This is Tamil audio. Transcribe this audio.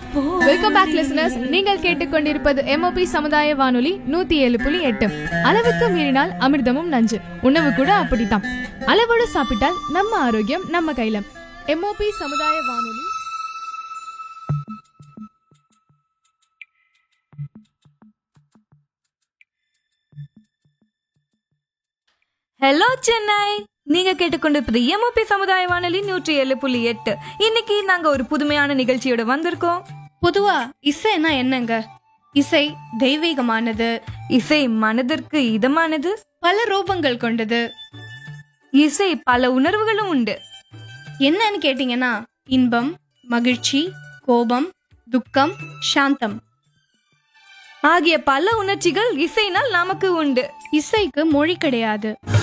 வெல்கம் பேக் லிசனர்ஸ் நீங்கள் கேட்டுக்கொண்டிருப்பது எம்ஓபி சமுதாய வானொலி நூத்தி ஏழு புள்ளி எட்டு அளவுக்கு மீறினால் அமிர்தமும் நஞ்சு உணவு கூட அப்படித்தான் அளவோடு சாப்பிட்டால் நம்ம ஆரோக்கியம் நம்ம கையில எம்ஓபி சமுதாய வானொலி ஹலோ சென்னை நீங்க கேட்டுக்கொண்டிருப்பது எம்ஓபி சமுதாய வானொலி நூற்றி ஏழு புள்ளி எட்டு இன்னைக்கு நாங்க ஒரு புதுமையான நிகழ்ச்சியோட வந்திருக்கோம் பொதுவா இசைன்னா என்னங்க இசை தெய்வீகமானது இசை மனதிற்கு இதமானது பல ரூபங்கள் கொண்டது இசை பல உணர்வுகளும் உண்டு என்னன்னு கேட்டிங்கன்னா இன்பம் மகிழ்ச்சி கோபம் துக்கம் சாந்தம் ஆகிய பல உணர்ச்சிகள் இசைனால் நமக்கு உண்டு இசைக்கு மொழி கிடையாது